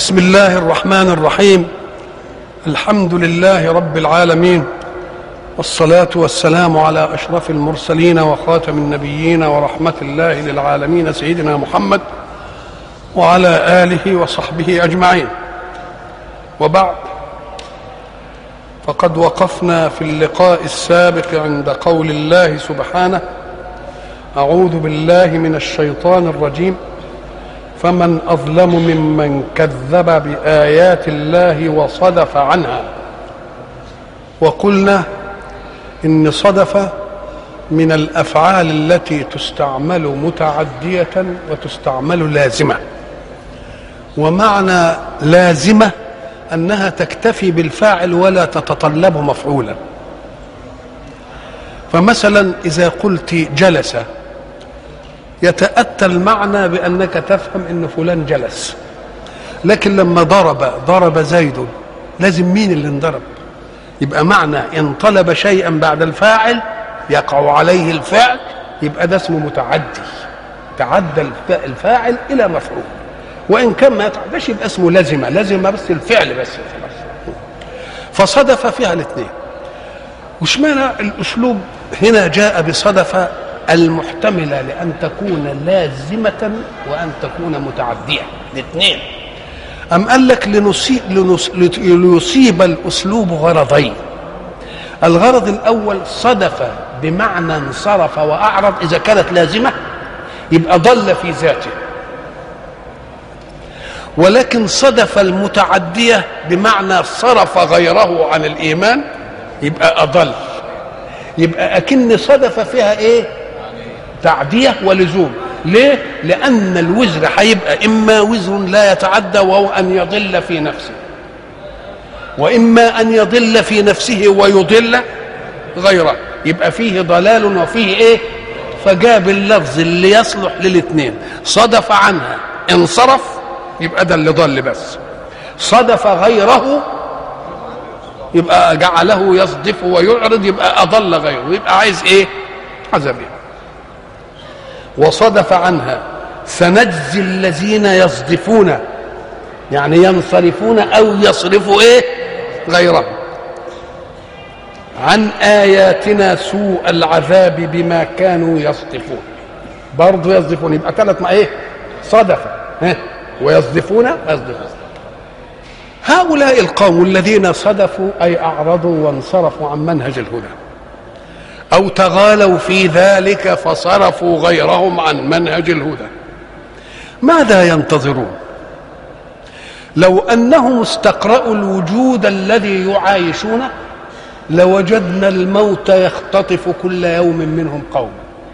بسم الله الرحمن الرحيم الحمد لله رب العالمين والصلاة والسلام على أشرف المرسلين وخاتم النبيين ورحمة الله للعالمين سيدنا محمد وعلى آله وصحبه أجمعين وبعد فقد وقفنا في اللقاء السابق عند قول الله سبحانه أعوذ بالله من الشيطان الرجيم فمن اظلم ممن كذب بايات الله وصدف عنها وقلنا ان صدف من الافعال التي تستعمل متعديه وتستعمل لازمه ومعنى لازمه انها تكتفي بالفاعل ولا تتطلب مفعولا فمثلا اذا قلت جلس يتأتى المعنى بأنك تفهم أن فلان جلس لكن لما ضرب ضرب زيد لازم مين اللي انضرب يبقى معنى إن طلب شيئا بعد الفاعل يقع عليه الفعل يبقى ده اسمه متعدي تعدى الفاعل إلى مفعول وإن كان ما يتعداش يبقى اسمه لزمة لزمة بس الفعل بس خلاص فصدف فيها الاثنين وش معنى الأسلوب هنا جاء بصدف المحتملة لأن تكون لازمة وأن تكون متعدية الاثنين أم قال لك لنصيب, ليصيب الأسلوب غرضين الغرض الأول صدف بمعنى انصرف وأعرض إذا كانت لازمة يبقى ضل في ذاته ولكن صدف المتعدية بمعنى صرف غيره عن الإيمان يبقى أضل يبقى أكن صدف فيها إيه تعدية ولزوم ليه لأن الوزر هيبقى إما وزر لا يتعدى وهو أن يضل في نفسه وإما أن يضل في نفسه ويضل غيره يبقى فيه ضلال وفيه إيه فجاب اللفظ اللي يصلح للاثنين صدف عنها انصرف يبقى ده اللي ضل بس صدف غيره يبقى جعله يصدف ويعرض يبقى أضل غيره يبقى عايز إيه عذابين وصدف عنها سنجزي الذين يصدفون يعني ينصرفون او يصرفوا ايه غيرهم عن اياتنا سوء العذاب بما كانوا يصدفون برضه يصدفون يبقى ثلاث ما ايه صدف ها ويصدفون يصدفون هؤلاء القوم الذين صدفوا اي اعرضوا وانصرفوا عن منهج الهدى او تغالوا في ذلك فصرفوا غيرهم عن منهج الهدى ماذا ينتظرون لو انهم استقرأوا الوجود الذي يعايشونه لوجدنا الموت يختطف كل يوم منهم قوما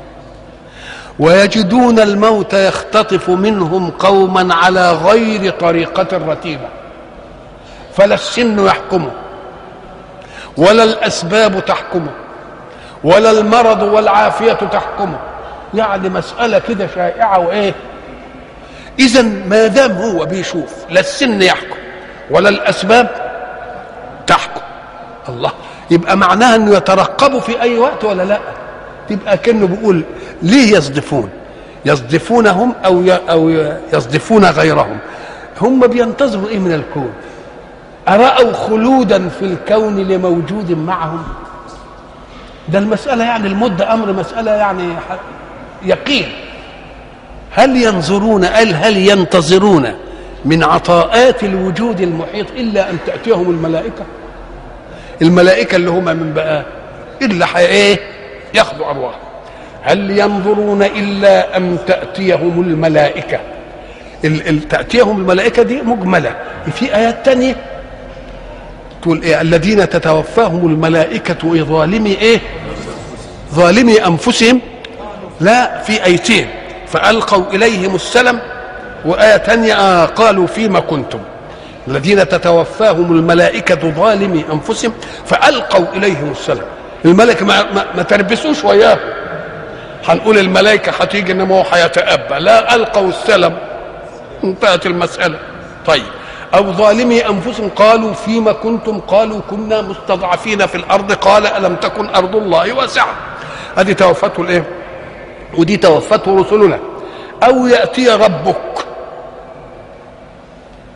ويجدون الموت يختطف منهم قوما على غير طريقة رتيبة فلا السن يحكمه ولا الأسباب تحكمه ولا المرض والعافية تحكمه يعني مسألة كده شائعة وإيه إذا ما دام هو بيشوف لا السن يحكم ولا الأسباب تحكم الله يبقى معناها انه يترقبوا في اي وقت ولا لا تبقى كانه بيقول ليه يصدفون يصدفونهم او او يصدفون غيرهم هم بينتظروا ايه من الكون أرأوا خلودا في الكون لموجود معهم ده المسألة يعني المدة أمر مسألة يعني يقين هل ينظرون هل هل ينتظرون من عطاءات الوجود المحيط إلا أن تأتيهم الملائكة الملائكة اللي هم من بقى إلا إيه ياخذوا أرواح هل ينظرون إلا أن تأتيهم الملائكة ال ال تأتيهم الملائكة دي مجملة في آيات تانية تقول إيه الذين تتوفاهم الملائكة ظالمي إيه ظالمي أنفسهم لا في أيتين فألقوا إليهم السلم وآية تانية آه قالوا فيما كنتم الذين تتوفاهم الملائكة ظالمي أنفسهم فألقوا إليهم السلام الملائكة ما, ما, ما تربسوش وياه هنقول الملائكة هتيجي إنما هو هيتأبى لا ألقوا السلم انتهت المسألة طيب أو ظالمي أنفسهم قالوا فيما كنتم قالوا كنا مستضعفين في الأرض قال ألم تكن أرض الله واسعة هذه توفته الإيه ودي توفته رسلنا أو يأتي ربك أهي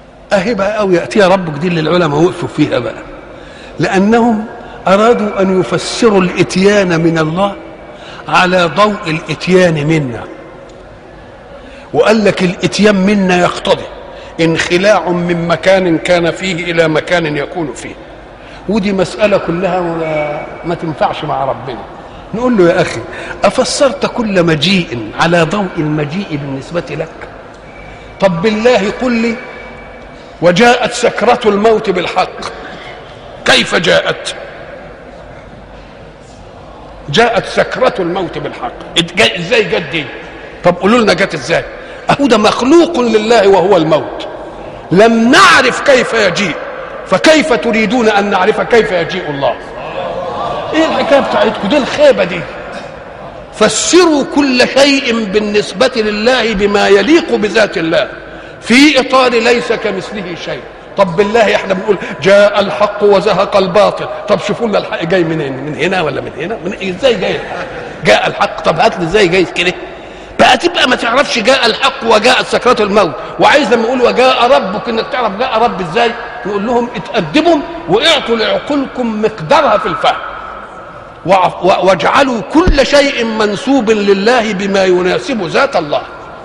اهي بقى او ياتي ربك دي اللي العلماء وقفوا فيها بقى لانهم ارادوا ان يفسروا الاتيان من الله على ضوء الاتيان منا وقال لك الاتيان منا يقتضي انخلاع من مكان كان فيه الى مكان يكون فيه ودي مسألة كلها ما تنفعش مع ربنا نقول له يا أخي أفسرت كل مجيء على ضوء المجيء بالنسبة لك طب بالله قل لي وجاءت سكرة الموت بالحق كيف جاءت جاءت سكرة الموت بالحق ازاي جت دي طب قولوا لنا جت ازاي اهو ده مخلوق لله وهو الموت لم نعرف كيف يجيء فكيف تريدون ان نعرف كيف يجيء الله ايه الحكايه بتاعتكم دي الخيبه دي فسروا كل شيء بالنسبه لله بما يليق بذات الله في اطار ليس كمثله شيء طب بالله احنا بنقول جاء الحق وزهق الباطل طب شوفوا لنا الحق جاي منين من هنا ولا من هنا من ازاي جاي الحق جاء الحق طب هات لي ازاي جاي كده بقى تبقى ما تعرفش جاء الحق وجاء سكرات الموت وعايز لما يقول وجاء ربك انك تعرف جاء رب ازاي نقول لهم اتأدبوا واعطوا لعقولكم مقدارها في الفهم واجعلوا كل شيء منسوب لله بما يناسب ذات الله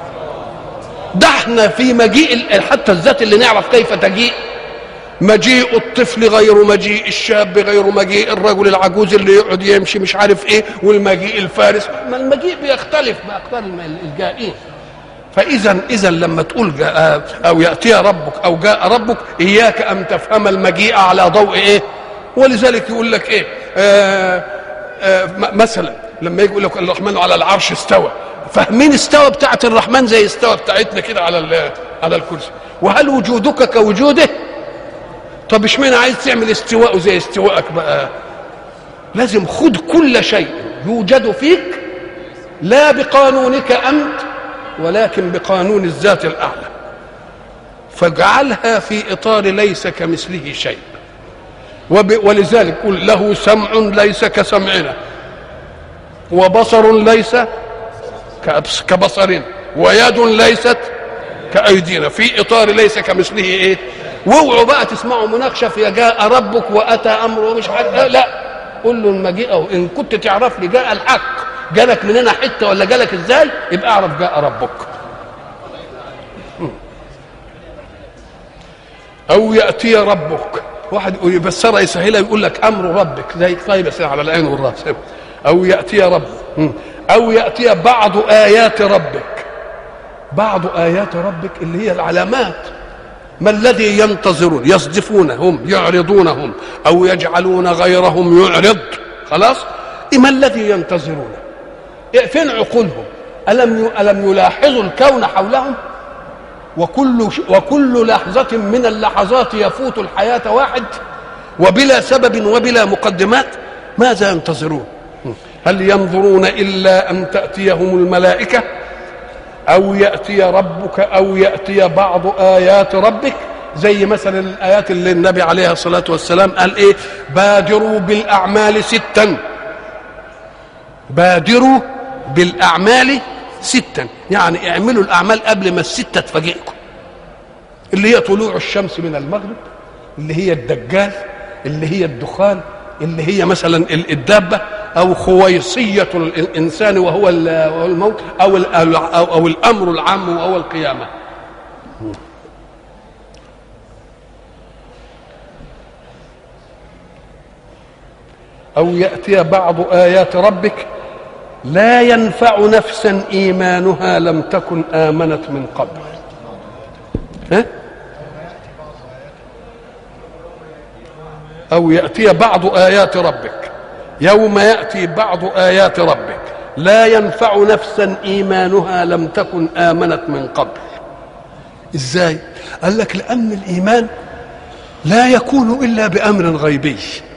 ده احنا في مجيء حتى الذات اللي نعرف كيف تجيء مجيء الطفل غير مجيء الشاب غير مجيء الرجل العجوز اللي يقعد يمشي مش عارف ايه والمجيء الفارس ما المجيء بيختلف باقدار الجائين فاذا اذا لما تقول جاء او ياتي ربك او جاء ربك اياك ان تفهم المجيء على ضوء ايه ولذلك يقول لك ايه آآ آآ مثلا لما يجي يقول لك الرحمن على العرش استوى فاهمين استوى بتاعت الرحمن زي استوى بتاعتنا كده على على الكرسي وهل وجودك كوجوده طب اشمعنى عايز تعمل استواء زي استواءك بقى لازم خد كل شيء يوجد فيك لا بقانونك انت ولكن بقانون الذات الاعلى فاجعلها في اطار ليس كمثله شيء وب... ولذلك قل له سمع ليس كسمعنا وبصر ليس كأبس... كبصرنا ويد ليست كأيدينا في إطار ليس كمثله إيه واوعوا بقى تسمعوا مناقشه في جاء ربك واتى امره مش حاجة لا قول له المجيء أو ان كنت تعرف لي جاء الحق جالك مننا حته ولا جالك ازاي يبقى اعرف جاء ربك او ياتي ربك واحد يقول يبصرها يسهلها يقول لك امر ربك زي طيب يسير على العين والراس او ياتي ربك او ياتي بعض ايات ربك بعض ايات ربك اللي هي العلامات ما الذي ينتظرون يصدفون هم يعرضون هم او يجعلون غيرهم يعرض خلاص ما الذي ينتظرون فين عقولهم الم الم يلاحظوا الكون حولهم وكل وكل لحظة من اللحظات يفوت الحياة واحد وبلا سبب وبلا مقدمات ماذا ينتظرون هل ينظرون إلا أن تأتيهم الملائكة أو يأتي ربك أو يأتي بعض آيات ربك زي مثلا الآيات اللي النبي عليه الصلاة والسلام قال إيه بادروا بالأعمال ستا بادروا بالأعمال ستا يعني اعملوا الأعمال قبل ما الستة تفاجئكم اللي هي طلوع الشمس من المغرب اللي هي الدجال اللي هي الدخان اللي هي مثلا الدابة أو خويصية الإنسان وهو الموت أو, أو, أو الأمر العام وهو القيامة أو يأتي بعض آيات ربك لا ينفع نفسا إيمانها لم تكن آمنت من قبل ها؟ أو يأتي بعض آيات ربك يوم يأتي بعض آيات ربك لا ينفع نفسا إيمانها لم تكن آمنت من قبل إزاي؟ قال لك لأن الإيمان لا يكون إلا بأمر غيبي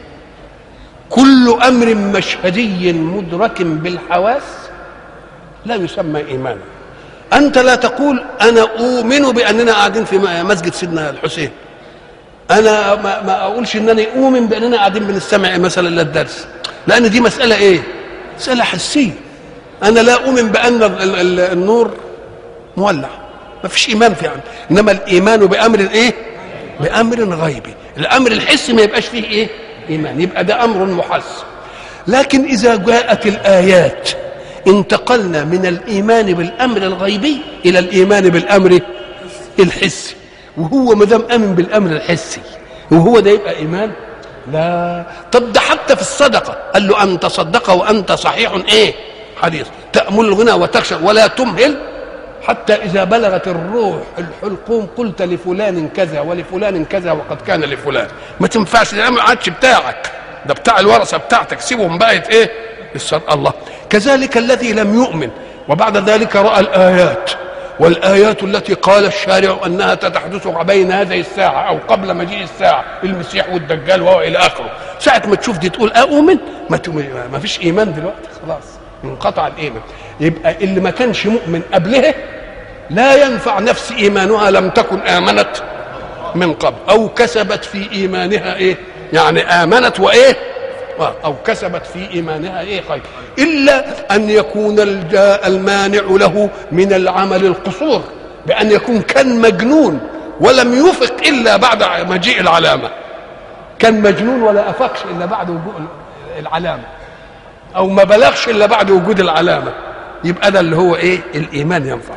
كل أمر مشهدي مدرك بالحواس لا يسمى إيمانا أنت لا تقول أنا أؤمن بأننا قاعدين في مسجد سيدنا الحسين انا ما, ما اقولش انني اؤمن باننا قاعدين بنستمع مثلا للدرس لان دي مساله ايه مساله حسيه انا لا اؤمن بان النور مولع ما فيش ايمان في عندي انما الايمان بامر ايه بامر غيبي الامر الحسي ما يبقاش فيه ايه ايمان يبقى ده امر محس لكن اذا جاءت الايات انتقلنا من الايمان بالامر الغيبي الى الايمان بالامر الحسي وهو ما دام امن بالامر الحسي وهو ده يبقى ايمان لا طب ده حتى في الصدقه قال له ان تصدق وانت صحيح ايه حديث تامل الغنى وتخشى ولا تمهل حتى اذا بلغت الروح الحلقوم قلت لفلان كذا ولفلان كذا وقد كان لفلان ما تنفعش ده ما عادش بتاعك ده بتاع الورثه بتاعتك سيبهم بقت ايه الصدق الله كذلك الذي لم يؤمن وبعد ذلك راى الايات والآيات التي قال الشارع أنها تحدث بين هذه الساعة أو قبل مجيء الساعة المسيح والدجال وإلى آخره ساعة ما تشوف دي تقول أؤمن ما, ما فيش إيمان دلوقتي خلاص انقطع الإيمان يبقى اللي ما كانش مؤمن قبلها لا ينفع نفس إيمانها لم تكن آمنت من قبل أو كسبت في إيمانها إيه يعني آمنت وإيه أو كسبت في إيمانها إيه خير إلا أن يكون المانع له من العمل القصور بأن يكون كان مجنون ولم يفق إلا بعد مجيء العلامة كان مجنون ولا أفقش إلا بعد وجود العلامة أو ما بلغش إلا بعد وجود العلامة يبقى ده اللي هو إيه الإيمان ينفع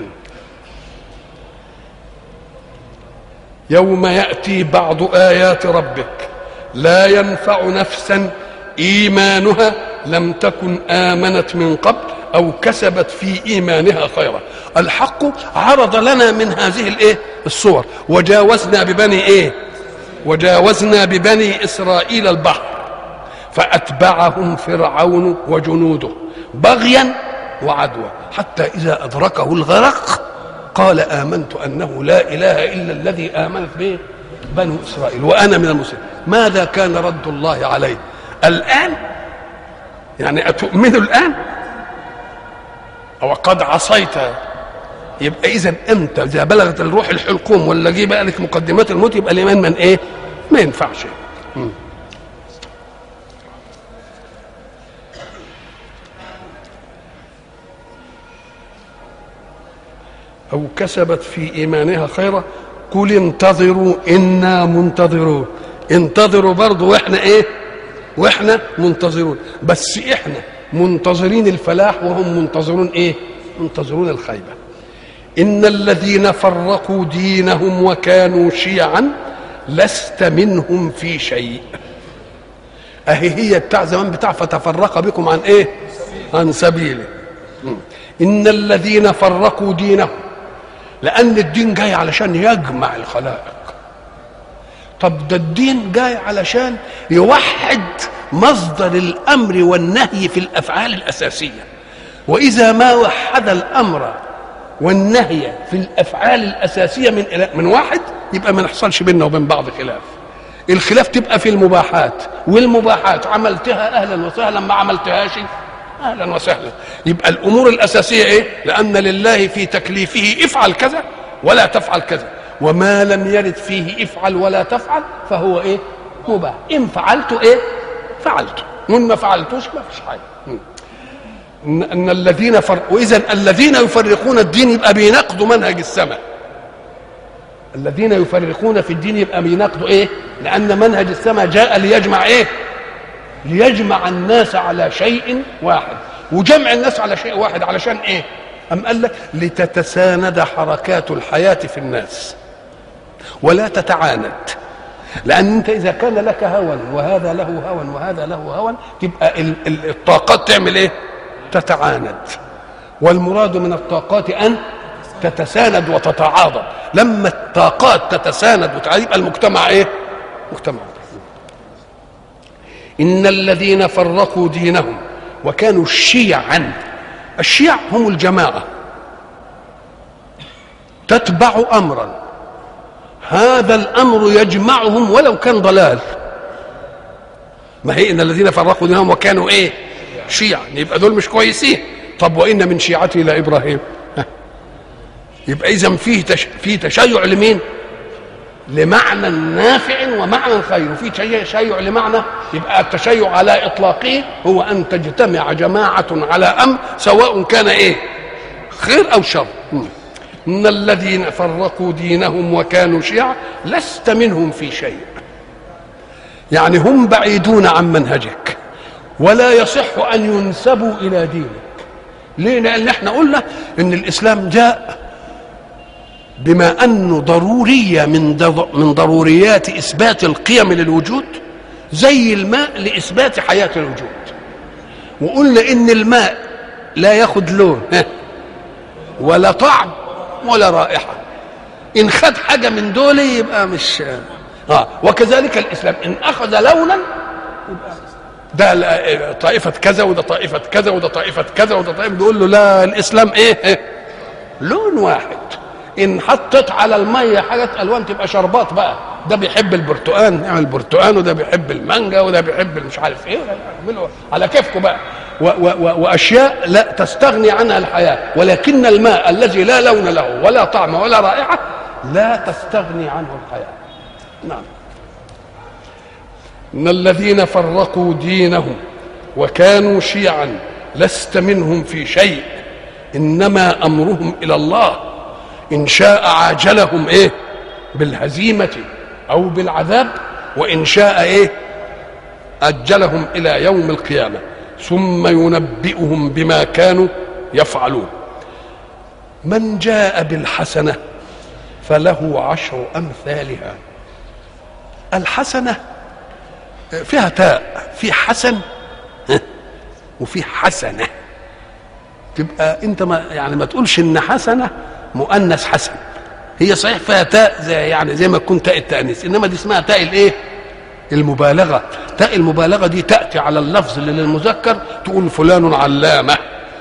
يوم يأتي بعض آيات ربك لا ينفع نفسا ايمانها لم تكن امنت من قبل او كسبت في ايمانها خيرا الحق عرض لنا من هذه الايه الصور وجاوزنا ببني ايه وجاوزنا ببني اسرائيل البحر فاتبعهم فرعون وجنوده بغيا وعدوى حتى اذا ادركه الغرق قال امنت انه لا اله الا الذي امنت به بنو اسرائيل وانا من المسلمين ماذا كان رد الله عليه الان يعني اتؤمنوا الان او قد عصيت يبقى اذا انت اذا بلغت الروح الحلقوم ولا جه بقى لك مقدمات الموت يبقى الايمان من ايه ما ينفعش او كسبت في ايمانها خيرا قل انتظروا انا منتظرون انتظروا برضه واحنا ايه واحنا منتظرون بس احنا منتظرين الفلاح وهم منتظرون ايه منتظرون الخيبه ان الذين فرقوا دينهم وكانوا شيعا لست منهم في شيء اهي هي بتاع زمان بتاع فتفرق بكم عن ايه عن سبيله ان الذين فرقوا دينهم لان الدين جاي علشان يجمع الخلائق طب ده الدين جاي علشان يوحد مصدر الامر والنهي في الافعال الاساسيه واذا ما وحد الامر والنهي في الافعال الاساسيه من من واحد يبقى ما نحصلش بيننا وبين بعض خلاف الخلاف تبقى في المباحات والمباحات عملتها اهلا وسهلا ما عملتهاش اهلا وسهلا يبقى الامور الاساسيه ايه لان لله في تكليفه افعل كذا ولا تفعل كذا وما لم يرد فيه افعل ولا تفعل فهو ايه مباح ان فعلت ايه فعلت وان ما فعلتوش ما فيش حاجه ان, إن الذين فرقوا واذا الذين يفرقون الدين يبقى بيناقضوا منهج السماء الذين يفرقون في الدين يبقى بيناقضوا ايه لان منهج السماء جاء ليجمع ايه ليجمع الناس على شيء واحد وجمع الناس على شيء واحد علشان ايه أم قال لك لتتساند حركات الحياة في الناس ولا تتعاند لأن أنت إذا كان لك هوى وهذا له هوى وهذا له هوى تبقى الطاقات تعمل إيه؟ تتعاند والمراد من الطاقات أن تتساند وتتعاضد لما الطاقات تتساند وتعاضد يبقى المجتمع إيه؟ مجتمع إن الذين فرقوا دينهم وكانوا شيعا الشيع هم الجماعة تتبع أمرا هذا الأمر يجمعهم ولو كان ضلال ما هي إن الذين فرقوا دينهم وكانوا إيه شيعا يبقى دول مش كويسين طب وإن من شيعتي إلى إبراهيم يبقى إذا فيه تش... فيه تشيع لمين؟ لمعنى نافع ومعنى خير وفي تشيع لمعنى يبقى التشيع على اطلاقه هو ان تجتمع جماعه على امر سواء كان ايه خير او شر ان الذين فرقوا دينهم وكانوا شيعا لست منهم في شيء يعني هم بعيدون عن منهجك ولا يصح ان ينسبوا الى دينك ليه لان احنا قلنا ان الاسلام جاء بما انه ضروريه من من ضروريات اثبات القيم للوجود زي الماء لاثبات حياه الوجود وقلنا ان الماء لا ياخد لون ولا طعم ولا رائحه ان خد حاجه من دول يبقى مش اه وكذلك الاسلام ان اخذ لونا ده طائفة كذا وده طائفة كذا وده طائفة كذا وده طائفة بيقول له لا الإسلام إيه؟ لون واحد إن حطت على المية حاجة ألوان تبقى شربات بقى ده بيحب البرتقان يعمل برتقان وده بيحب المانجا وده بيحب مش عارف إيه يعملوا على كيفكم بقى و و و وأشياء لا تستغني عنها الحياة ولكن الماء الذي لا لون له ولا طعم ولا رائحة لا تستغني عنه الحياة نعم ان الذين فرقوا دينهم وكانوا شيعا لست منهم في شيء انما امرهم الى الله ان شاء عاجلهم ايه بالهزيمه او بالعذاب وان شاء ايه اجلهم الى يوم القيامه ثم ينبئهم بما كانوا يفعلون من جاء بالحسنه فله عشر امثالها الحسنه فيها تاء في حسن وفي حسنه تبقى انت ما يعني ما تقولش ان حسنه مؤنث حسن هي صحيح فيها تاء زي يعني زي ما تكون تاء التانيث انما دي اسمها تاء الايه المبالغه تاء المبالغه دي تاتي على اللفظ اللي للمذكر تقول فلان علامه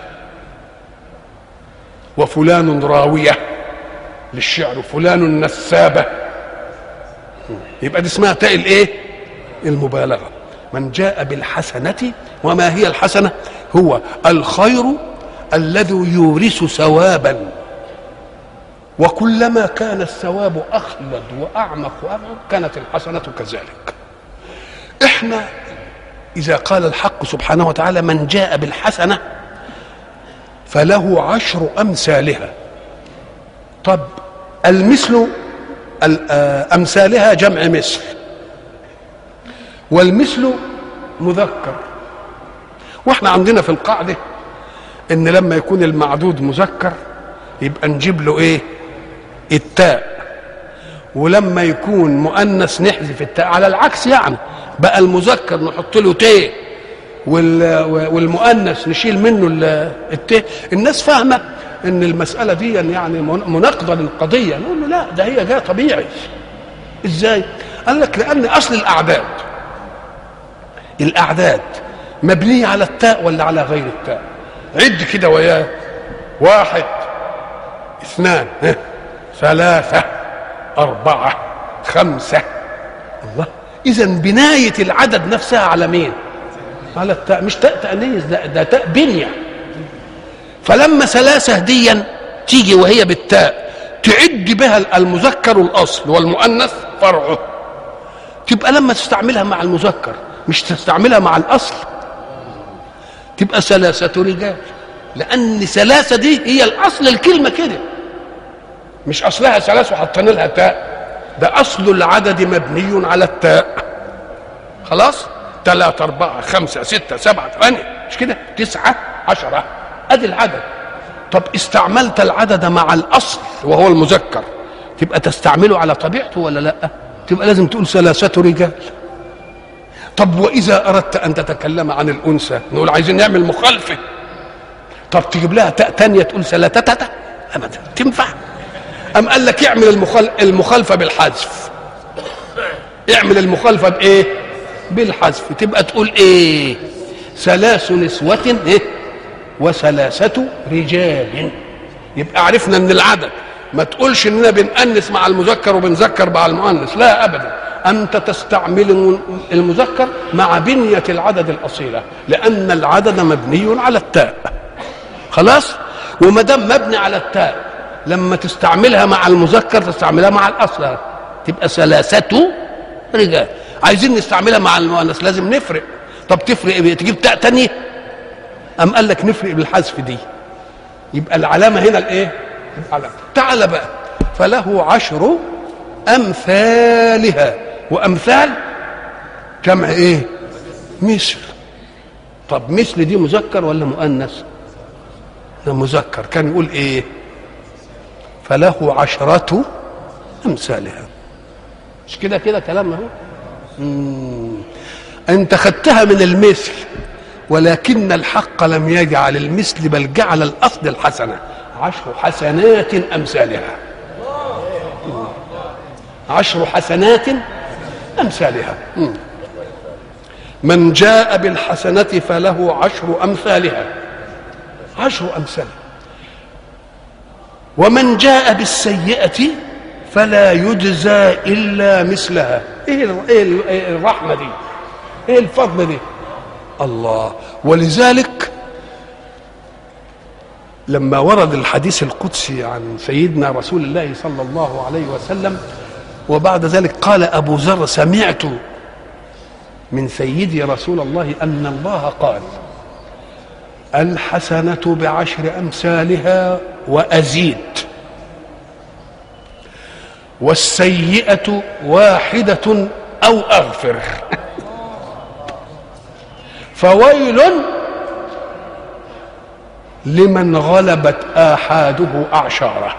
وفلان راويه للشعر فلان نسابه يبقى دي اسمها تاء الايه المبالغه من جاء بالحسنه وما هي الحسنه هو الخير الذي يورث ثوابا وكلما كان الثواب اخلد واعمق واعمق كانت الحسنه كذلك احنا اذا قال الحق سبحانه وتعالى من جاء بالحسنه فله عشر امثالها طب المثل امثالها جمع مثل والمثل مذكر واحنا عندنا في القاعده ان لما يكون المعدود مذكر يبقى نجيب له ايه التاء ولما يكون مؤنث نحذف التاء على العكس يعني بقى المذكر نحط له تاء والمؤنث نشيل منه التاء الناس فاهمه ان المساله دي يعني مناقضه للقضيه نقول له لا ده هي جايه طبيعي ازاي قال لك لان اصل الاعداد الاعداد مبنيه على التاء ولا على غير التاء عد كده وياه واحد اثنان ثلاثة أربعة خمسة الله إذا بناية العدد نفسها على مين؟ على التاء مش تاء تأنيث ده, ده تاء بنية فلما ثلاثة ديا تيجي وهي بالتاء تعد بها المذكر الأصل والمؤنث فرعه تبقى لما تستعملها مع المذكر مش تستعملها مع الأصل تبقى ثلاثة رجال لأن ثلاثة دي هي الأصل الكلمة كده مش أصلها ثلاثة وحطينا لها تاء ده أصل العدد مبني على التاء خلاص ثلاثة أربعة خمسة ستة سبعة ثمانية مش كده تسعة عشرة أدي العدد طب استعملت العدد مع الأصل وهو المذكر تبقى تستعمله على طبيعته ولا لا تبقى لازم تقول ثلاثة رجال طب وإذا أردت أن تتكلم عن الأنثى نقول عايزين نعمل مخالفة طب تجيب لها تاء تانية تقول ثلاثة أبدا تنفع أم قال لك اعمل المخال... المخالفة بالحذف اعمل المخالفة بإيه بالحذف تبقى تقول إيه ثلاث نسوة إيه وثلاثة رجال يبقى عرفنا ان العدد ما تقولش اننا بنأنس مع المذكر وبنذكر مع المؤنث لا ابدا انت تستعمل المذكر مع بنية العدد الاصيلة لان العدد مبني على التاء خلاص وما دام مبني على التاء لما تستعملها مع المذكر تستعملها مع الاصل تبقى ثلاثة رجال عايزين نستعملها مع المؤنث لازم نفرق طب تفرق ايه تجيب تاء تانية أم قال لك نفرق بالحذف دي يبقى العلامة هنا الإيه؟ على تعال بقى فله عشر امثالها وامثال جمع ايه مثل طب مثل دي مذكر ولا مؤنث ده مذكر كان يقول ايه فله عشرة امثالها مش كده كده كلام اهو مم. انت خدتها من المثل ولكن الحق لم يجعل المثل بل جعل الاصل الحسنه عشر حسنات امثالها عشر حسنات امثالها مم. من جاء بالحسنه فله عشر امثالها عشر امثالها ومن جاء بالسيئه فلا يجزى الا مثلها ايه ال- إيه ال- إيه الرحمه دي ايه الفضل دي الله ولذلك لما ورد الحديث القدسي عن سيدنا رسول الله صلى الله عليه وسلم وبعد ذلك قال ابو ذر سمعت من سيدي رسول الله ان الله قال الحسنه بعشر امثالها وازيد والسيئه واحده او اغفر فويل لمن غلبت آحاده أعشاره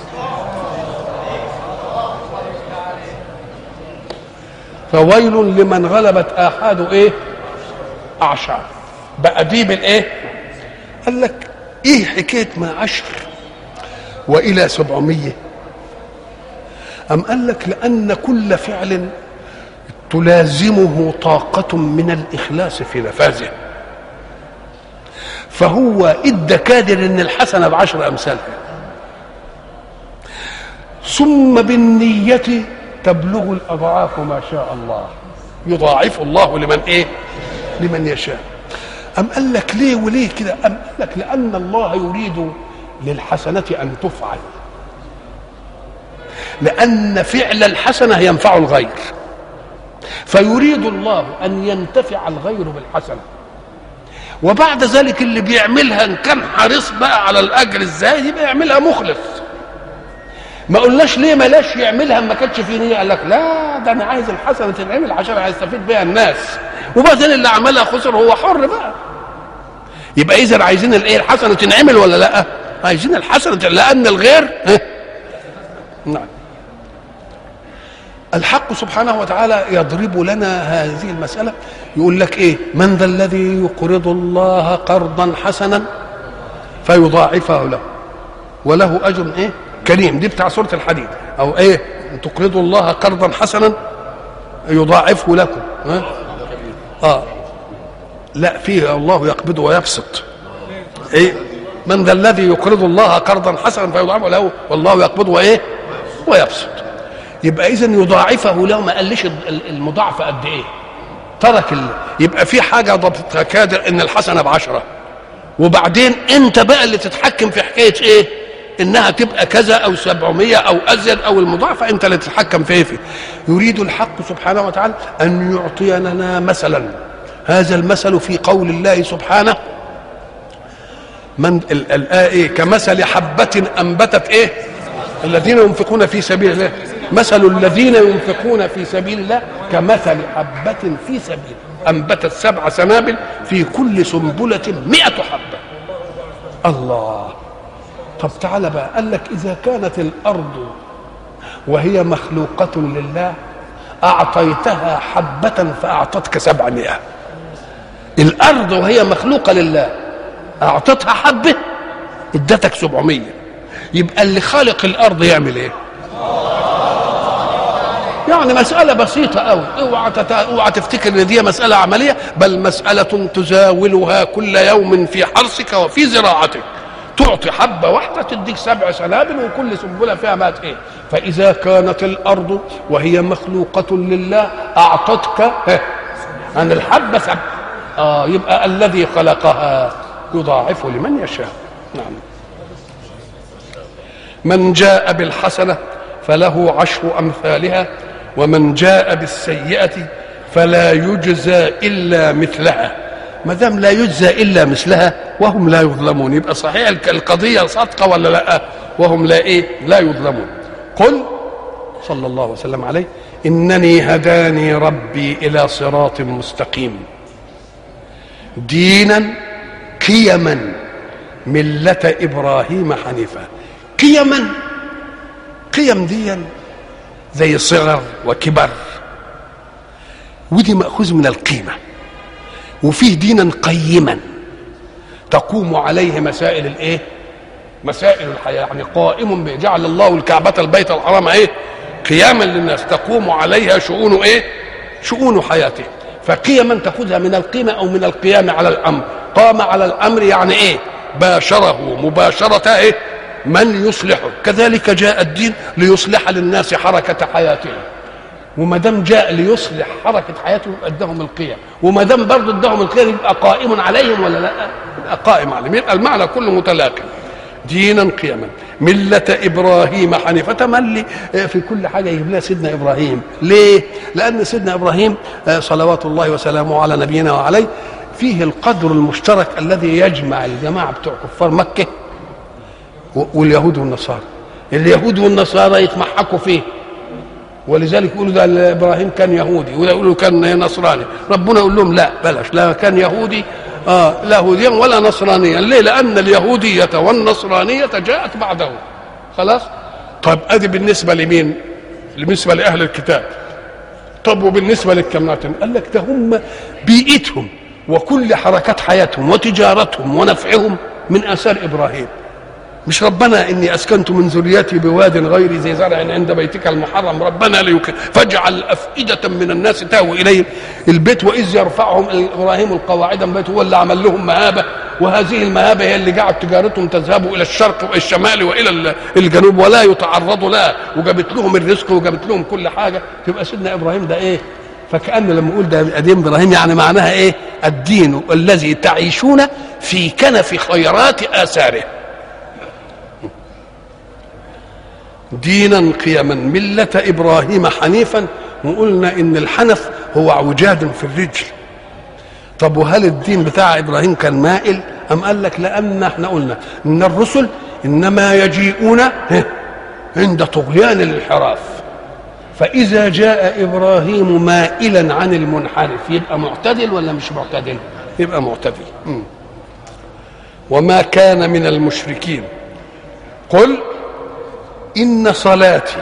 فويل لمن غلبت آحاده إيه أعشار بقى دي بالإيه قال لك إيه حكاية ما عشر وإلى سبعمية أم قال لك لأن كل فعل تلازمه طاقة من الإخلاص في نفاذه فهو ادى كادر ان الحسنه بعشر امثالها ثم بالنية تبلغ الأضعاف ما شاء الله يضاعف الله لمن إيه لمن يشاء أم قال لك ليه وليه كده أم قال لك لأن الله يريد للحسنة أن تفعل لأن فعل الحسنة ينفع الغير فيريد الله أن ينتفع الغير بالحسنة وبعد ذلك اللي بيعملها ان كان حريص بقى على الاجر ازاي يبقى يعملها مخلص ما قلناش ليه ملاش يعملها ما كانش في نيه قال لك لا ده انا عايز الحسنه تتعمل عشان هيستفيد بيها الناس وبعدين اللي عملها خسر هو حر بقى يبقى اذا عايزين الايه الحسنه تنعمل ولا لا عايزين الحسنه لان الغير ها؟ نعم الحق سبحانه وتعالى يضرب لنا هذه المسألة يقول لك إيه من ذا الذي يقرض الله قرضا حسنا فيضاعفه له وله أجر إيه كريم دي بتاع سورة الحديد أو إيه تقرضوا الله قرضا حسنا يضاعفه لكم ها؟ آه لا فيه الله يقبض ويبسط إيه من ذا الذي يقرض الله قرضا حسنا فيضاعفه له والله يقبض وإيه ويبسط يبقى اذا يضاعفه له ما قالش المضاعفه قد ايه ترك ال... يبقى في حاجه ضبطها كادر ان الحسنه بعشره وبعدين انت بقى اللي تتحكم في حكايه ايه انها تبقى كذا او سبعمية او ازيد او المضاعفه انت اللي تتحكم في فيه يريد الحق سبحانه وتعالى ان يعطي لنا مثلا هذا المثل في قول الله سبحانه من الآية إيه كمثل حبة أنبتت إيه الذين ينفقون في سبيل الله مثل الذين ينفقون في سبيل الله كمثل حبة في سبيل أنبتت سبع سنابل في كل سنبلة مئة حبة الله طب تعالى بقى قال لك إذا كانت الأرض وهي مخلوقة لله أعطيتها حبة فأعطتك سبعمائة الأرض وهي مخلوقة لله أعطتها حبة ادتك سبعمية يبقى اللي خالق الأرض يعمل إيه يعني مسألة بسيطة أوي اوعى تت... اوعى تفتكر ان دي مسألة عملية بل مسألة تزاولها كل يوم في حرثك وفي زراعتك تعطي حبة واحدة تديك سبع سنابل وكل سنبلة فيها مات ايه فإذا كانت الأرض وهي مخلوقة لله أعطتك عن الحبة سبع آه يبقى الذي خلقها يضاعف لمن يشاء نعم من جاء بالحسنة فله عشر أمثالها ومن جاء بالسيئة فلا يجزى إلا مثلها ما دام لا يجزى إلا مثلها وهم لا يظلمون يبقى صحيح القضية صادقة ولا لا وهم لا ايه لا يظلمون قل صلى الله وسلم عليه انني هداني ربي الى صراط مستقيم دينا قيما مله ابراهيم حنيفا قيما قيم ديا زي صغر وكبر ودي مأخوذ من القيمة وفيه دينا قيما تقوم عليه مسائل الايه مسائل الحياة يعني قائم به جعل الله الكعبة البيت الحرام ايه قياما للناس تقوم عليها شؤون ايه شؤون حياته فقيما تأخذها من القيمة أو من القيام على الأمر قام على الأمر يعني ايه باشره مباشرة ايه من يصلحه كذلك جاء الدين ليصلح للناس حركة حياتهم وما دام جاء ليصلح حركه حياتهم اداهم القيم وما دام برضه اداهم القيم يبقى قائم عليهم ولا لا؟ يبقى قائم عليهم يبقى المعنى كله متلاقي دينا قيما ملة إبراهيم حنيفة تملي في كل حاجة يجيب لها سيدنا إبراهيم ليه؟ لأن سيدنا إبراهيم صلوات الله وسلامه على نبينا وعليه فيه القدر المشترك الذي يجمع الجماعة بتوع كفار مكة واليهود والنصارى اليهود والنصارى يتمحكوا فيه ولذلك يقولوا ده ابراهيم كان يهودي ولا يقولوا كان نصراني ربنا يقول لهم لا بلاش لا كان يهودي آه لا يهوديا ولا نصرانيا ليه لان اليهوديه والنصرانيه جاءت بعده خلاص طب ادي بالنسبه لمين بالنسبه لاهل الكتاب طب وبالنسبه للكمناتين قال لك ده هم بيئتهم وكل حركات حياتهم وتجارتهم ونفعهم من اثار ابراهيم مش ربنا اني اسكنت من ذريتي بواد غير ذي زرع عند بيتك المحرم ربنا ليك فاجعل افئده من الناس تهوي اليهم البيت واذ يرفعهم ابراهيم القواعد من بيته هو اللي عمل لهم مهابه وهذه المهابه هي اللي جعلت تجارتهم تذهب الى الشرق والشمال والى الجنوب ولا يتعرضوا لها وجابت لهم الرزق وجابت لهم كل حاجه تبقى سيدنا ابراهيم ده ايه؟ فكأن لما اقول ده قديم ابراهيم يعني معناها ايه؟ الدين الذي تعيشون في كنف خيرات اثاره دينا قيما ملة إبراهيم حنيفا وقلنا إن الحنف هو عوجاد في الرجل طب وهل الدين بتاع إبراهيم كان مائل أم قال لك لأن احنا قلنا إن الرسل إنما يجيئون عند طغيان الانحراف فإذا جاء إبراهيم مائلا عن المنحرف يبقى معتدل ولا مش معتدل يبقى معتدل م. وما كان من المشركين قل إن صلاتي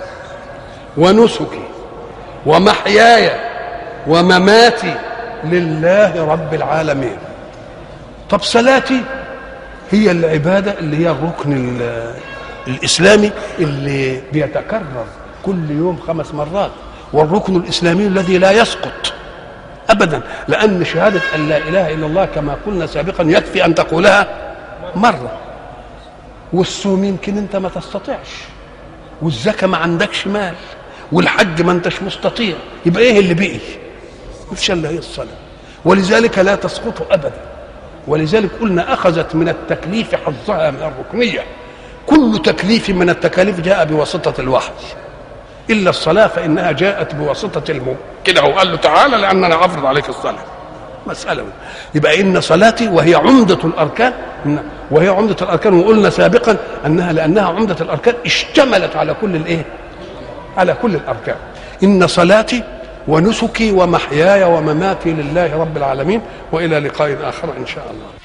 ونسكي ومحياي ومماتي لله رب العالمين طب صلاتي هي العبادة اللي هي الركن الإسلامي اللي بيتكرر كل يوم خمس مرات والركن الإسلامي الذي لا يسقط أبدا لأن شهادة أن لا إله إلا الله كما قلنا سابقا يكفي أن تقولها مرة والصوم يمكن انت ما تستطيعش والزكاة ما عندكش مال والحج ما انتش مستطيع يبقى ايه اللي بقي مفيش الا هي الصلاة ولذلك لا تسقط ابدا ولذلك قلنا اخذت من التكليف حظها من الركنية كل تكليف من التكاليف جاء بواسطة الوحي إلا الصلاة فإنها جاءت بواسطة المؤمن كده هو قال له تعالى لأننا أفرض عليك الصلاة مسألة يبقى إن صلاتي وهي عمدة الأركان وهي عمدة الأركان وقلنا سابقا أنها لأنها عمدة الأركان اشتملت على كل الإيه؟ على كل الأركان إن صلاتي ونسكي ومحياي ومماتي لله رب العالمين وإلى لقاء آخر إن شاء الله